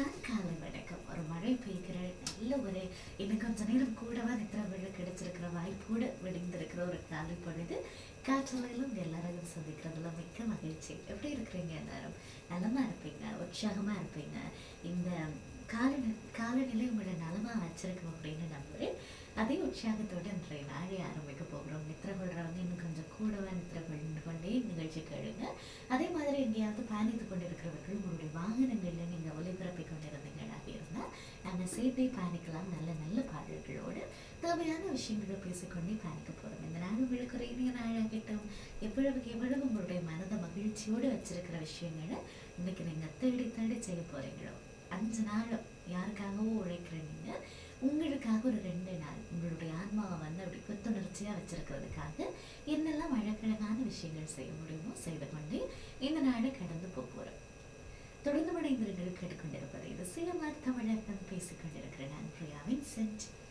இனிமையான காலை வணக்கம் ஒரு மழை பெய்கிற நல்ல ஒரு இன்னும் கொஞ்ச நேரம் கூடவா நித்திர விழ கிடைச்சிருக்கிற வாய்ப்போடு விடிந்திருக்கிற ஒரு காலை பொழுது காற்றலையிலும் எல்லாரையும் சந்திக்கிறதுல மிக்க மகிழ்ச்சி எப்படி இருக்கிறீங்க எல்லாரும் நலமா இருப்பீங்க உற்சாகமா இருப்பீங்க இந்த காலநி காலநிலை உங்களை நலமா வச்சிருக்கோம் அப்படின்னு நம்புறேன் அதே உற்சாகத்தோட இன்றைய நாளை ஆரம்பிக்க போகிறோம் நித்திர கொள்றவங்க இன்னும் கொஞ்சம் கூடவா நித்திர கொண்டு கொண்டே நிகழ்ச்சி கேளுங்க அதே மாதிரி எங்கேயாவது பயணித்து கொண்டிருக்கிறவர்கள் உங்களுடைய வாகனங்களில் நீங்க ஒலிபரப்பி கொண்டிருந்தீங்களாக இருந்தால் நாங்கள் சேர்த்தே பயணிக்கலாம் நல்ல நல்ல பாடல்களோடு தேவையான விஷயங்களை பேசிக்கொண்டே பயணிக்க போறோம் இந்த நாள் உங்களுக்கு ஒரு இனிய நாளாகட்டும் எவ்வளவுக்கு எவ்வளவு உங்களுடைய மனதை மகிழ்ச்சியோடு வச்சிருக்கிற விஷயங்களை இன்னைக்கு நீங்க தேடி தேடி செய்ய போறீங்களோ அஞ்சு நாளும் யாருக்காகவோ உழைக்கிற நீங்க உங்களுக்காக ஒரு ரெண்டு நாள் உங்களுடைய ஆன்மாவை வந்து அப்படி புத்துணர்ச்சியா வச்சிருக்கிறதுக்காக என்னெல்லாம் அழகழகான விஷயங்கள் செய்ய முடியுமோ செய்து கொண்டே இந்த நாளை கடந்து போக போறோம் தொடர்ந்து மடைந்திருங்கள் கேட்டுக்கொண்டிருப்பது இது சிலமார் தமிழகம் பேசிக் கொண்டிருக்கிற நான் பிரியா வின்சென்ட்